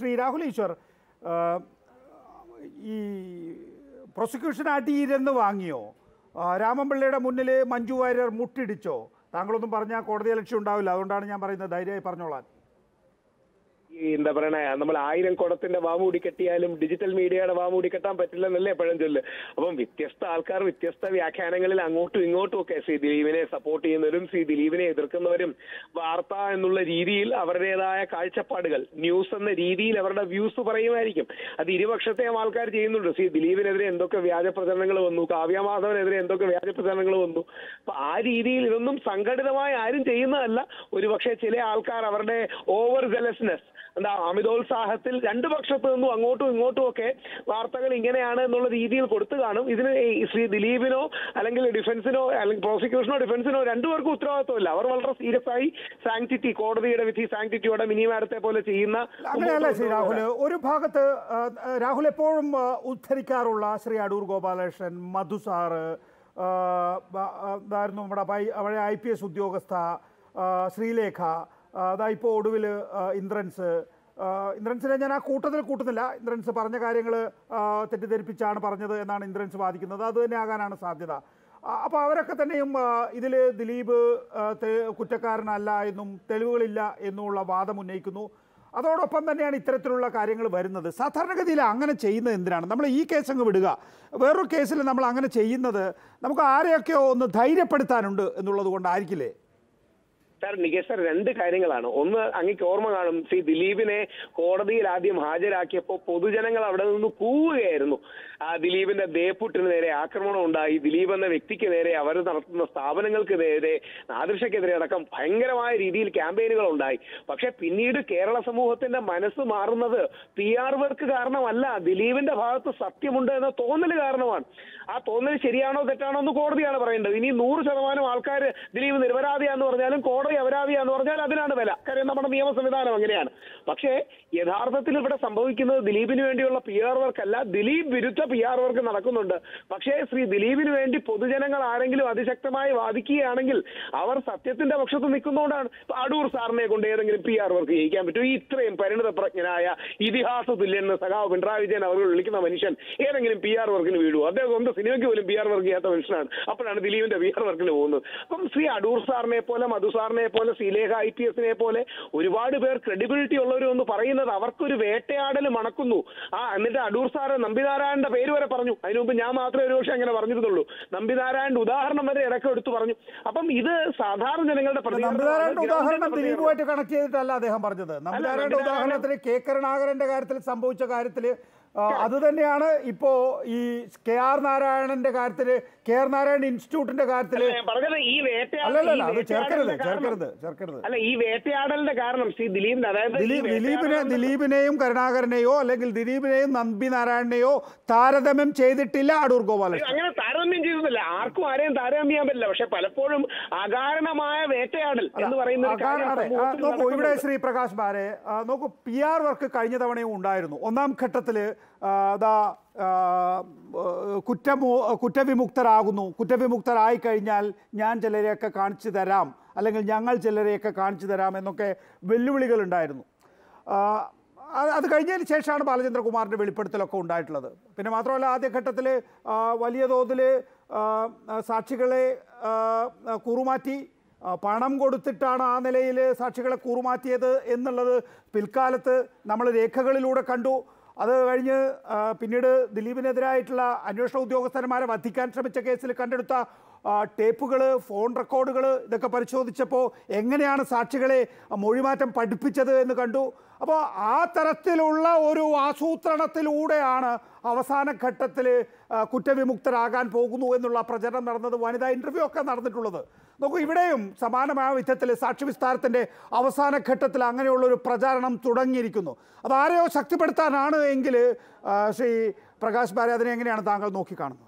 ശ്രീ രാഹുൽ ഈശ്വർ ആ, ഈ പ്രോസിക്യൂഷൻ അടിയിരുന്ന് വാങ്ങിയോ ആ, രാമൻപിള്ളയുടെ മുന്നിൽ മഞ്ജു വാര്യർ മുട്ടിടിച്ചോ താങ്കളൊന്നും പറഞ്ഞാൽ കോടതി ലക്ഷ്യം ഉണ്ടാവില്ല അതുകൊണ്ടാണ് ഞാൻ പറയുന്നത് ധൈര്യമായി പറഞ്ഞോളാൻ ഈ എന്താ പറയണേ നമ്മൾ ആയിരം കുടത്തിന്റെ വാമൂടി കെട്ടിയാലും ഡിജിറ്റൽ മീഡിയയുടെ വാമൂടി കെട്ടാൻ പറ്റില്ലെന്നല്ലേ എപ്പോഴും ചൊല്ല് അപ്പം വ്യത്യസ്ത ആൾക്കാർ വ്യത്യസ്ത വ്യാഖ്യാനങ്ങളിൽ അങ്ങോട്ടും ഇങ്ങോട്ടും ഒക്കെ ശ്രീ ദിലീപിനെ സപ്പോർട്ട് ചെയ്യുന്നവരും ശ്രീ ദിലീപിനെ എതിർക്കുന്നവരും വാർത്ത എന്നുള്ള രീതിയിൽ അവരുടേതായ കാഴ്ചപ്പാടുകൾ ന്യൂസ് എന്ന രീതിയിൽ അവരുടെ വ്യൂസ് പറയുമായിരിക്കും അത് ഇരുപക്ഷത്തെയും ആൾക്കാർ ചെയ്യുന്നുണ്ട് ശ്രീ ദിലീപിനെതിരെ എന്തൊക്കെ വ്യാജ പ്രചരണങ്ങൾ വന്നു കാവ്യമാധവനെതിരെ എന്തൊക്കെ വ്യാജ പ്രചരണങ്ങൾ വന്നു അപ്പൊ ആ രീതിയിൽ ഇതൊന്നും സംഘടിതമായി ആരും ചെയ്യുന്നതല്ല ഒരുപക്ഷെ ചില ആൾക്കാർ അവരുടെ ഓവർ ജലസ്നെസ് എന്താ അമിതോത്സാഹത്തിൽ രണ്ടു പക്ഷത്തു നിന്നും അങ്ങോട്ടും ഇങ്ങോട്ടും ഒക്കെ വാർത്തകൾ ഇങ്ങനെയാണ് എന്നുള്ള രീതിയിൽ കൊടുത്തു കാണും ഇതിന് ഈ ശ്രീ ദിലീപിനോ അല്ലെങ്കിൽ ഡിഫൻസിനോ അല്ലെങ്കിൽ പ്രോസിക്യൂഷനോ ഡിഫൻസിനോ രണ്ടുപേർക്കും ഉത്തരവാദിത്വമില്ല അവർ വളരെ സീരിയസ് ആയി സാങ്ക്ടിറ്റി കോടതിയുടെ വിധി സാങ്ക്ടിറ്റിയോടെ മിനിമാരത്തെ പോലെ ചെയ്യുന്ന അങ്ങനെയല്ല ശ്രീ രാഹുൽ ഒരു ഭാഗത്ത് ആ, ആ, രാഹുൽ എപ്പോഴും ആ, ഉദ്ധരിക്കാറുള്ള ശ്രീ അടൂർ ഗോപാലകൃഷ്ണൻ മധു സാറ് ആ, ബ- ആ, ഇതായിരുന്നു നമ്മുടെ പൈ- പഴയ ഐ പി എസ് ഉദ്യോഗസ്ഥ ആ, ശ്രീലേഖ ആ, അതാ ഇപ്പോൾ ഒടുവിൽ ആ, ഇന്ദ്രൻസ് ആ, ഇന്ദ്രൻസിനെ ഞാൻ ആ കൂട്ടത്തിൽ കൂട്ടുന്നില്ല ഇന്ദ്രൻസ് പറഞ്ഞ കാര്യങ്ങൾ തെറ്റിദ്ധരിപ്പിച്ചാണ് പറഞ്ഞത് എന്നാണ് ഇന്ദ്രൻസ് വാദിക്കുന്നത് അത് തന്നെ ആകാനാണ് സാധ്യത അപ്പോൾ അവരൊക്കെ തന്നെയും ഇതിൽ ദിലീപ് ആ, തെ- കുറ്റക്കാരനല്ല എന്നും തെളിവുകളില്ല എന്നുമുള്ള വാദം ഉന്നയിക്കുന്നു അതോടൊപ്പം തന്നെയാണ് ഇത്തരത്തിലുള്ള കാര്യങ്ങൾ വരുന്നത് സാധാരണഗതിയിൽ അങ്ങനെ ചെയ്യുന്നത് എന്തിനാണ് നമ്മൾ ഈ കേസ് അങ്ങ് വിടുക വേറൊരു കേസിൽ നമ്മൾ അങ്ങനെ ചെയ്യുന്നത് നമുക്ക് ആരെയൊക്കെയോ ഒന്ന് ധൈര്യപ്പെടുത്താനുണ്ട് എന്നുള്ളത് കൊണ്ടായിരിക്കില്ലേ സാർ നികേഷ് സാർ രണ്ട് കാര്യങ്ങളാണ് ഒന്ന് അങ്ങേക്ക് ഓർമ്മ കാണും ശ്രീ ദിലീപിനെ കോടതിയിൽ ആദ്യം ഹാജരാക്കിയപ്പോൾ പൊതുജനങ്ങൾ അവിടെ നിന്ന് കൂവുകയായിരുന്നു ആ ദിലീപിന്റെ ദേപ്പുട്ടിന് നേരെ ആക്രമണം ഉണ്ടായി ദിലീപ് എന്ന വ്യക്തിക്ക് നേരെ അവർ നടത്തുന്ന സ്ഥാപനങ്ങൾക്ക് നേരെ നാദൃശക്കെതിരെ അടക്കം ഭയങ്കരമായ രീതിയിൽ ക്യാമ്പയിനുകൾ ഉണ്ടായി പക്ഷെ പിന്നീട് കേരള സമൂഹത്തിന്റെ മനസ്സ് മാറുന്നത് പി ആർ വർക്ക് കാരണമല്ല ദിലീപിന്റെ ഭാഗത്ത് സത്യമുണ്ട് എന്ന തോന്നൽ കാരണമാണ് ആ തോന്നൽ ശരിയാണോ തെറ്റാണോ എന്ന് കോടതിയാണ് പറയേണ്ടത് ഇനി നൂറ് ശതമാനം ആൾക്കാർ ദിലീപ് നിരപരാധിയാന്ന് പറഞ്ഞാലും കോടതി അപരാധിയാന്ന് പറഞ്ഞാൽ അതിനാണ് വില കാര്യം നമ്മുടെ നിയമ സംവിധാനം അങ്ങനെയാണ് പക്ഷേ യഥാർത്ഥത്തിൽ ഇവിടെ സംഭവിക്കുന്നത് ദിലീപിന് വേണ്ടിയുള്ള പി ആർ വർക്ക് അല്ല ദിലീപ് വിരുദ്ധ പി ആർ വർക്ക് നടക്കുന്നുണ്ട് പക്ഷേ ശ്രീ ദിലീപിന് വേണ്ടി പൊതുജനങ്ങൾ ആരെങ്കിലും അതിശക്തമായി വാദിക്കുകയാണെങ്കിൽ അവർ സത്യത്തിന്റെ പക്ഷത്ത് നിൽക്കുന്നതുകൊണ്ടാണ് ഇപ്പൊ അടൂർ സാറിനെ കൊണ്ട് ഏതെങ്കിലും പി ആർ വർക്ക് ചെയ്യിക്കാൻ പറ്റും ഈ ഇത്രയും പരിണിത പ്രജ്ഞനായ ഇതിഹാസ തുല്യൻ സഖാവ് പിണറായി വിജയൻ അവർ വിളിക്കുന്ന മനുഷ്യൻ ഏതെങ്കിലും പി ആർ വർക്കിന് വീഴുമോ അദ്ദേഹം സ്വന്തം സിനിമയ്ക്ക് പോലും പി ആർ വർക്ക് ചെയ്യാത്ത മനുഷ്യനാണ് അപ്പോഴാണ് ദിലീപിന്റെ പി ആർ വർക്കിന് പോകുന്നത് അപ്പം ശ്രീ അടൂർ സാറിനെ പോലെ മധു സാറിനെ പോലെ ശ്രീലേഖ ഐ പി എസിനെ പോലെ ഒരുപാട് പേർ ക്രെഡിബിലിറ്റി ഉള്ളവരും എന്ന് പറയുന്നത് അവർക്കൊരു വേട്ടയാടൽ മണക്കുന്നു ആ എന്നിട്ട് അടൂർ സാറ് നമ്പിനാരായണന്റെ പേര് വരെ പറഞ്ഞു അതിനു മുമ്പ് ഞാൻ മാത്രമേ ഒരു പക്ഷേ അങ്ങനെ പറഞ്ഞിരുന്നുള്ളൂ നമ്പിനാരായണന്റെ ഉദാഹരണം വരെ ഇടയ്ക്ക് എടുത്തു പറഞ്ഞു അപ്പം ഇത് സാധാരണ ജനങ്ങളുടെ പ്രതികരണമാണ്. നമ്പിനാരായണന്റെ ഉദാഹരണം ഗ്രൗണ്ടിന്റെ പ്രതികരണം. ദിലീപുമായിട്ട് കണക്ട് ചെയ്തിട്ടല്ല അദ്ദേഹം പറഞ്ഞത് നമ്പിനാരായണന്റെ നമ്പിനാരായണൻ- ഉദാഹരണത്തിന് കെ കരുണാകരന്റെ കാര്യത്തിൽ സംഭവിച്ച കാര്യത്തിൽ അത് തന്നെയാണ് ഇപ്പോ ഈ കെ ആർ നാരായണന്റെ കാര്യത്തിൽ കെ ആർ നാരായണൻ ഇൻസ്റ്റിറ്റ്യൂട്ടിന്റെ കാര്യത്തിൽ അല്ല, ഞാൻ പറഞ്ഞത് ഈ വേട്ടയാടൽ അല്ലല്ല ഈ അത് ചേർക്കരുത് വേട്ടയാടലിന്റെ കാരണം- ചേർക്കരുത് ചേർക്കരുത് അല്ല ഈ വേട്ടയാടലിന്റെ കാരണം ശ്രീ ദിലീപിന്റെ അതായത് ഈ ദിലീപ് ദിലീപിനെ വേട്ടയാടലിന്റെ- ദിലീപിനെയും കരുണാകരനെയോ അല്ലെങ്കിൽ ദിലീപിനെയും നമ്പി നാരായണനെയോ താരതമ്യം ചെയ്തിട്ടില്ല അടൂർ ഗോപാലകൃഷ്ണൻ അങ്ങനെ താരതമ്യം ചെയ്തിട്ടില്ല ആർക്കും ആരെയും താരതമ്യം ചെയ്യാൻ പറ്റില്ല പക്ഷെ പലപ്പോഴും അകാരണമായ വേട്ടയാടൽ എന്ന് പറയുന്ന ഒരു കാര്യം അതെ. ആ, സമൂഹത്തിൽ നോക്കൂ ഇവിടെ നടക്കുന്നുണ്ട്. ശ്രീ പ്രകാശ് ബാരെ ആ, നോക്കൂ പി ആർ വർക്ക് കഴിഞ്ഞ തവണയും ഉണ്ടായിരുന്നു ഒന്നാം ഘട്ടത്തിൽ അതാ കുറ്റമോ കുറ്റവിമുക്തരാകുന്നു കുറ്റവിമുക്തരായി കഴിഞ്ഞാൽ ഞാൻ ചിലരെയൊക്കെ കാണിച്ചു തരാം അല്ലെങ്കിൽ ഞങ്ങൾ ചിലരെയൊക്കെ കാണിച്ചു തരാം എന്നൊക്കെ വെല്ലുവിളികൾ ഉണ്ടായിരുന്നു ആ, അത് അത് കഴിഞ്ഞതിന് ശേഷമാണ് ബാലചന്ദ്രകുമാറിൻ്റെ വെളിപ്പെടുത്തലൊക്കെ ഉണ്ടായിട്ടുള്ളത് പിന്നെ മാത്രമല്ല ആദ്യഘട്ടത്തിൽ വലിയ തോതിൽ സാക്ഷികളെ ആ, ആ, കൂറുമാറ്റി ആ, പണം കൊടുത്തിട്ടാണ് ആ നിലയിൽ സാക്ഷികളെ കൂറുമാറ്റിയത് എന്നുള്ളത് പിൽക്കാലത്ത് നമ്മൾ രേഖകളിലൂടെ കണ്ടു അത് കഴിഞ്ഞ് ആ, പിന്നീട് ദിലീപിനെതിരായിട്ടുള്ള അന്വേഷണ ഉദ്യോഗസ്ഥന്മാരെ വധിക്കാൻ ശ്രമിച്ച കേസിൽ കണ്ടെടുത്ത ടേപ്പുകൾ ഫോൺ റെക്കോർഡുകൾ ഇതൊക്കെ പരിശോധിച്ചപ്പോൾ എങ്ങനെയാണ് സാക്ഷികളെ മൊഴിമാറ്റം പഠിപ്പിച്ചത് എന്ന് കണ്ടു അപ്പോൾ ആ തരത്തിലുള്ള ഒരു ആസൂത്രണത്തിലൂടെയാണ് അവസാന ഘട്ടത്തിൽ കുറ്റവിമുക്തരാകാൻ പോകുന്നു എന്നുള്ള പ്രചരണം നടന്നത് വനിതാ ഇൻ്റർവ്യൂ ഒക്കെ നടന്നിട്ടുള്ളത് നോക്കൂ ഇവിടെയും സമാനമായ വിധത്തിൽ സാക്ഷി വിസ്താരത്തിൻ്റെ അവസാന ഘട്ടത്തിൽ അങ്ങനെയുള്ള ഒരു പ്രചാരണം തുടങ്ങിയിരിക്കുന്നു അത് ആരെയോ ശക്തിപ്പെടുത്താനാണ് എങ്കിൽ ആ, ശ്രീ പ്രകാശ് ബാരെ അതിനെ എങ്ങനെയാണ് താങ്കൾ നോക്കിക്കാണുന്നത്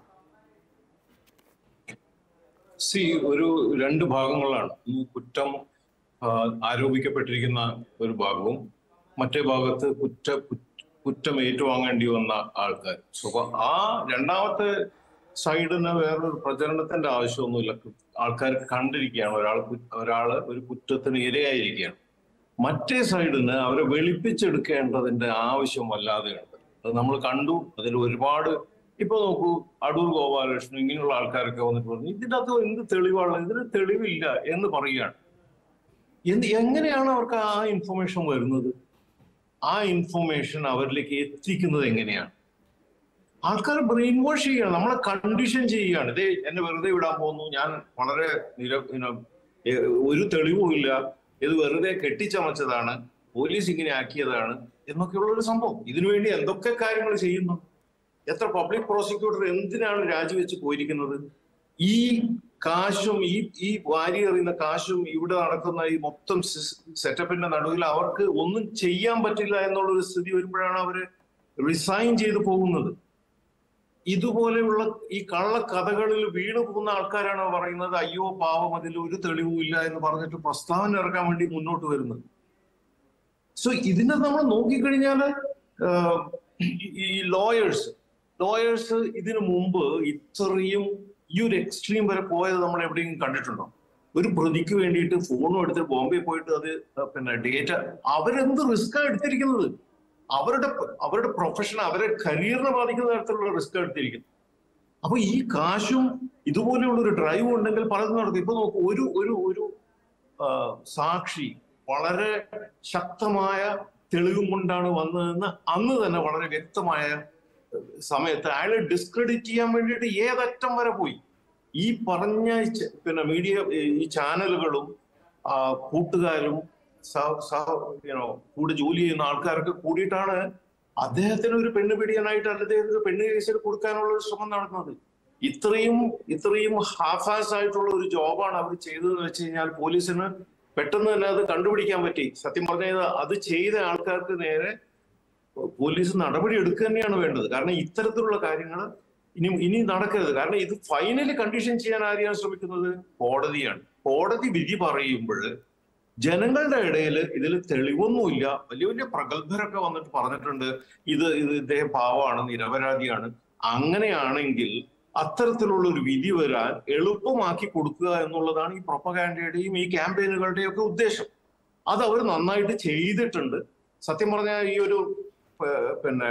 സി ഒരു രണ്ട് ഭാഗങ്ങളാണ് ഈ കുറ്റം ആ, ആരോപിക്കപ്പെട്ടിരിക്കുന്ന ഒരു ഭാഗവും മറ്റേ ഭാഗത്ത് കുറ്റ കുറ്റ- കുറ്റം ഏറ്റുവാങ്ങേണ്ടി വന്ന ആൾക്കാർ അപ്പൊ ആ രണ്ടാമത്തെ സൈഡിന് വേറൊരു പ്രചരണത്തിന്റെ ആവശ്യമൊന്നുമില്ല ആൾക്കാർ കണ്ടിരിക്കുകയാണ് ഒരാൾ കു- ഒരാള് ഒരു കുറ്റത്തിന് ഇരയായിരിക്കുകയാണ് മറ്റേ സൈഡിന് അവരെ വെളുപ്പിച്ചെടുക്കേണ്ടതിന്റെ ആവശ്യം വല്ലാതെയുണ്ട് അത് നമ്മൾ കണ്ടു അതിൽ ഒരുപാട് ഇപ്പൊ നോക്കൂ അടൂർ ഗോപാലകൃഷ്ണൻ ഇങ്ങനെയുള്ള ആൾക്കാരൊക്കെ വന്നിട്ട് പറഞ്ഞു ഇതിന്റെ അകത്ത് എന്ത് തെളിവാണ് ഇതിന് തെളിവില്ല എന്ന് പറയുകയാണ് എന്ത് എങ്ങനെയാണ് അവർക്ക് ആ ഇൻഫർമേഷൻ വരുന്നത് ആ ഇൻഫർമേഷൻ അവരിലേക്ക് എത്തിക്കുന്നത് എങ്ങനെയാണ് ആൾക്കാർ ബ്രെയിൻ വാഷ് ചെയ്യുകയാണ് നമ്മളെ കണ്ടീഷൻ ചെയ്യുകയാണ് ഇതേ എന്നെ വെറുതെ വിടാൻ പോകുന്നു ഞാൻ വളരെ നിര you know, ഏ- ഒരു തെളിവും ഇല്ല ഇത് വെറുതെ കെട്ടിച്ചമച്ചതാണ് പോലീസ് ഇങ്ങനെ ആക്കിയതാണ് എന്നൊക്കെയുള്ള ഒരു സംഭവം ഇതിനുവേണ്ടി എന്തൊക്കെ കാര്യങ്ങൾ ചെയ്യുന്നു എത്ര പബ്ലിക് പ്രോസിക്യൂട്ടർ എന്തിനാണ് രാജിവെച്ച് പോയിരിക്കുന്നത് ഈ കാശും ഈ ഈ വാരി എറിയുന്ന കാശും ഇവിടെ നടക്കുന്ന ഈ മൊത്തം സെറ്റപ്പിന്റെ നടുവിൽ അവർക്ക് ഒന്നും ചെയ്യാൻ പറ്റില്ല എന്നുള്ള ഒരു സ്ഥിതി വരുമ്പോഴാണ് അവര് റിസൈൻ ചെയ്തു പോകുന്നത് ഇതുപോലെയുള്ള ഈ കള്ള കഥകളിൽ വീണു പോകുന്ന ആൾക്കാരാണ് പറയുന്നത് അയ്യോ പാവം അതിൽ ഒരു തെളിവും ഇല്ല എന്ന് പറഞ്ഞിട്ട് പ്രസ്താവന ഇറക്കാൻ വേണ്ടി മുന്നോട്ട് വരുന്നത് സോ ഇതിനെ നമ്മൾ നോക്കിക്കഴിഞ്ഞാല് ആഹ്, ഈ ലോയേഴ്സ് ലോയേഴ്സ് ഇതിനു മുമ്പ് ഇത്രയും ഈ ഒരു എക്സ്ട്രീം വരെ പോയത് നമ്മൾ എവിടെയെങ്കിലും കണ്ടിട്ടുണ്ടോ ഒരു പ്രതിക്ക് വേണ്ടിയിട്ട് ഫോണും എടുത്ത് ബോംബെ പോയിട്ട് അത് പിന്നെ ഡേറ്റ അവരെന്ത് റിസ്ക്കാ എടുത്തിരിക്കുന്നത് അവരുടെ അവരുടെ പ്രൊഫഷൻ അവരുടെ കരിയറിനെ ബാധിക്കുന്ന തരത്തിലുള്ള റിസ്ക് എടുത്തിരിക്കുന്നു അപ്പൊ ഈ കാശും ഇതുപോലെയുള്ള ഒരു ഡ്രൈവ് ഉണ്ടെങ്കിൽ പലതും നടക്കും ഇപ്പൊ നോക്കൂ ഒരു ഒരു ഒരു ആ, സാക്ഷി വളരെ ശക്തമായ തെളിവും കൊണ്ടാണ് വന്നതെന്ന് അന്ന് തന്നെ വളരെ വ്യക്തമായ സമയത്ത് അയാളെ ഡിസ്ക്രെഡിറ്റ് ചെയ്യാൻ വേണ്ടിയിട്ട് ഏതറ്റം വരെ പോയി ഈ പറഞ്ഞ ച- പിന്നെ മീഡിയ ഈ ചാനലുകളും ആ, കൂട്ടുകാരും സഹ- സഹ- you know, കൂടെ ജോലി ചെയ്യുന്ന ആൾക്കാരൊക്കെ കൂടിയിട്ടാണ് അദ്ദേഹത്തിന് ഒരു പെണ്ണ് പിടിയാനായിട്ട് അദ്ദേഹത്തിന് ഒരു പെണ്ണ് കേസിൽ കൊടുക്കാനുള്ള ഒരു ശ്രമം നടക്കുന്നത് ഇത്രയും ഇത്രയും ഹാഫാസ് ആയിട്ടുള്ള ഒരു ജോബാണ് അവർ ചെയ്തതെന്ന് വെച്ച് കഴിഞ്ഞാൽ പോലീസിന് പെട്ടെന്ന് തന്നെ അത് കണ്ടുപിടിക്കാൻ പറ്റി സത്യം പറഞ്ഞത് അത് ചെയ്ത ആൾക്കാർക്ക് നേരെ പോലീസ് നടപടി എടുക്കുക തന്നെയാണ് വേണ്ടത് കാരണം ഇത്തരത്തിലുള്ള കാര്യങ്ങൾ ഇനി ഇനി നടക്കരുത് കാരണം ഇത് ഫൈനലി കണ്ടീഷൻ ചെയ്യാൻ ആരെയാണ് ശ്രമിക്കുന്നത് കോടതിയാണ് കോടതി വിധി പറയുമ്പോൾ ജനങ്ങളുടെ ഇടയിൽ ഇതിൽ തെളിവൊന്നുമില്ല വലിയ വലിയ പ്രഗത്ഭരൊക്കെ വന്നിട്ട് പറഞ്ഞിട്ടുണ്ട് ഇത് ഇത് ഇദ്ദേഹം പാവമാണ് നിരപരാധിയാണ് അങ്ങനെയാണെങ്കിൽ അത്തരത്തിലുള്ള ഒരു വിധി വരാൻ എളുപ്പമാക്കി കൊടുക്കുക എന്നുള്ളതാണ് ഈ പ്രൊപ്പഗാൻഡയുടെയും ഈ ക്യാമ്പയിനുകളുടെയും ഒക്കെ ഉദ്ദേശം അത് അവർ നന്നായിട്ട് ചെയ്തിട്ടുണ്ട് സത്യം പറഞ്ഞാൽ ഈ ഒരു പ- പിന്നെ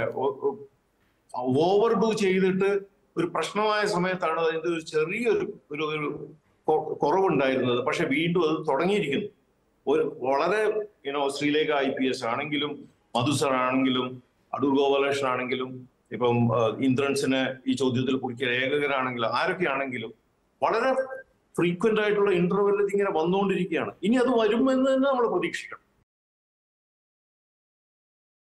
ഓവർ ഡു ചെയ്തിട്ട് ഒരു പ്രശ്നമായ സമയത്താണ് അതിന്റെ ഒരു ചെറിയൊരു ഒരു ഒരു കൊ- കുറവുണ്ടായിരുന്നത് പക്ഷെ വീണ്ടും അത് തുടങ്ങിയിരിക്കുന്നു ഒരു വളരെ you know Sreelekha I P S ആണെങ്കിലും മധുസർ ആണെങ്കിലും അടൂർ ഗോപാലകൃഷ്ണൻ ആണെങ്കിലും ഇപ്പം ആ, ഇന്ദ്രൻസിനെ ഈ ചോദ്യത്തിൽ കുടിക്കിയ ലേഖകരാണെങ്കിലും ആരൊക്കെ ആണെങ്കിലും വളരെ ഫ്രീക്വന്റ് ആയിട്ടുള്ള ഇന്റർവെല്ലിൽ ഇങ്ങനെ വന്നുകൊണ്ടിരിക്കുകയാണ് ഇനി അത് വരുമെന്ന് തന്നെ നമ്മൾ പ്രതീക്ഷിക്കണം